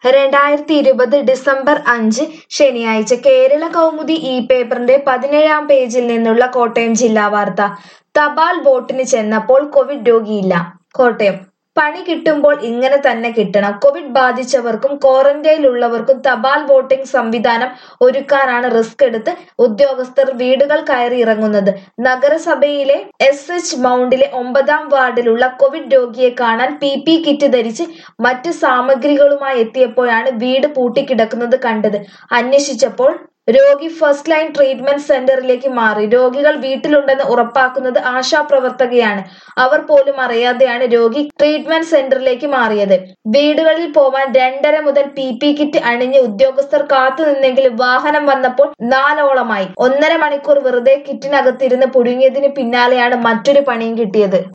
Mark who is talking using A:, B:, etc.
A: രണ്ടായിരത്തി ഇരുപത് ഡിസംബർ അഞ്ച് ശനിയാഴ്ച കേരള കൗമുദി ഈ പേപ്പറിന്റെ പതിനേഴാം പേജിൽ നിന്നുള്ള കോട്ടയം ജില്ലാ വാർത്ത തപാൽ വോട്ടിന് ചെന്നപ്പോൾ കോവിഡ് രോഗിയില്ല കോട്ടയം പണി കിട്ടുമ്പോൾ ഇങ്ങനെ തന്നെ കിട്ടണം കോവിഡ് ബാധിച്ചവർക്കും ക്വാറന്റൈനിലുള്ളവർക്കും തപാൽ വോട്ടിംഗ് സംവിധാനം ഒരുക്കാനാണ് റിസ്ക് എടുത്ത് ഉദ്യോഗസ്ഥർ വീടുകൾ കയറി ഇറങ്ങുന്നത് നഗരസഭയിലെ എസ് എച്ച് മൗണ്ടിലെ ഒമ്പതാം വാർഡിലുള്ള കോവിഡ് രോഗിയെ കാണാൻ പി പി കിറ്റ് ധരിച്ച് മറ്റ് സാമഗ്രികളുമായി എത്തിയപ്പോഴാണ് വീട് പൂട്ടിക്കിടക്കുന്നത് കണ്ടത് അന്വേഷിച്ചപ്പോൾ രോഗി ഫസ്റ്റ് ലൈൻ ട്രീറ്റ്മെന്റ് സെന്ററിലേക്ക് മാറി രോഗികൾ വീട്ടിലുണ്ടെന്ന് ഉറപ്പാക്കുന്നത് ആശാപ്രവർത്തകയാണ് അവർ പോലും അറിയാതെയാണ് രോഗി ട്രീറ്റ്മെന്റ് സെന്ററിലേക്ക് മാറിയത് വീടുകളിൽ പോവാൻ രണ്ടര മുതൽ പി പി കിറ്റ് അണിഞ്ഞ് ഉദ്യോഗസ്ഥർ കാത്തു നിന്നെങ്കിലും വാഹനം വന്നപ്പോൾ നാലോളമായി ഒന്നര മണിക്കൂർ വെറുതെ കിറ്റിനകത്തിരുന്ന് പുഴുങ്ങിയതിന് പിന്നാലെയാണ് മറ്റൊരു പണിയും കിട്ടിയത്